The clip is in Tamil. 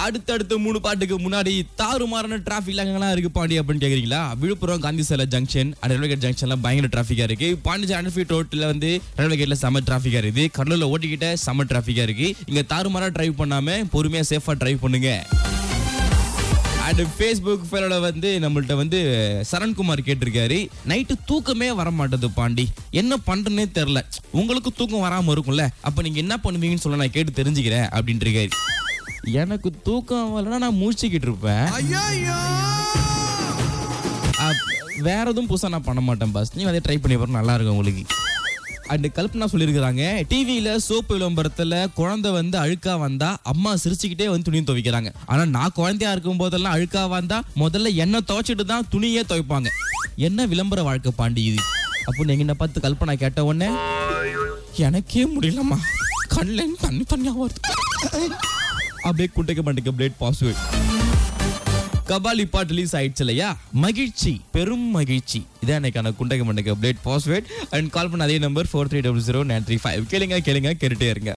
அடுத்தடுத்த மூணு பாட்டுக்கு முன்னாடி தாறுமாறான டிராபிக் அங்கெல்லாம் இருக்கு பாண்டி அப்படின்னு கேக்குறீங்களா விழுப்புரம் காந்தி சிலை ஜங்ஷன் அண்ட் ரயில்வே கேட் ஜங்ஷன்ல பயங்கர டிராபிக்கா இருக்கு பாண்டிச்சேரி அண்டர்ஃபீட் ரோட்ல வந்து ரயில்வே கேட்ல செம டிராபிக்கா இருக்குது கடலூர்ல ஓட்டிக்கிட்ட செம டிராபிக்கா இருக்கு இங்க தாறுமாறா டிரைவ் பண்ணாம பொறுமையா சேஃபா டிரைவ் பண்ணுங்க அண்ட் ஃபேஸ்புக் ஃபேலோட வந்து நம்மள்ட்ட வந்து சரண்குமார் கேட்டிருக்காரு நைட்டு தூக்கமே வர மாட்டேது பாண்டி என்ன பண்றேன்னே தெரியல உங்களுக்கு தூக்கம் வராம இருக்கும்ல அப்ப நீங்க என்ன பண்ணுவீங்கன்னு சொல்ல நான் கேட்டு தெரிஞ்சுக்கிறேன் அப்படின்ட்டு இருக்காரு எனக்கு தூக்கம் வரலன்னா நான் மூழ்ச்சிக்கிட்டு இருப்பேன் அப்- வேற எதுவும் புதுசா நான் பண்ண மாட்டேன் பாஸ் நீ அதே ட்ரை பண்ணி பாருங்க நல்லா இருக்கும் உங்களுக்கு அண்ட் கல்பனா சொல்லியிருக்கிறாங்க டிவியில சோப்பு விளம்பரத்துல குழந்தை வந்து அழுக்கா வந்தா அம்மா சிரிச்சுக்கிட்டே வந்து துணியை துவைக்கிறாங்க ஆனா நான் குழந்தையா இருக்கும் போதெல்லாம் அழுக்கா வந்தா முதல்ல எண்ணெய் துவைச்சிட்டு தான் துணியே துவைப்பாங்க என்ன விளம்பர வாழ்க்கை பாண்டி இது அப்போ நீங்க என்ன பார்த்து கல்பனா கேட்ட உடனே எனக்கே முடியலம்மா கண்ணில் தண்ணி தனியா வருது அப்படியே குட்டைக்க மாட்டேங்க பிளேட் பாஸ்வேர்ட் கபாலி பாட்டு ரிலீஸ் ஆயிடுச்சு இல்லையா மகிழ்ச்சி பெரும் மகிழ்ச்சி இதான் எனக்கான குண்டக மண்டக பிளேட் பாஸ்வேர்ட் அண்ட் கால் பண்ண அதே number four three double zero nine three five கேளுங்க கேளுங்க கேட்டுட்டே இருங்க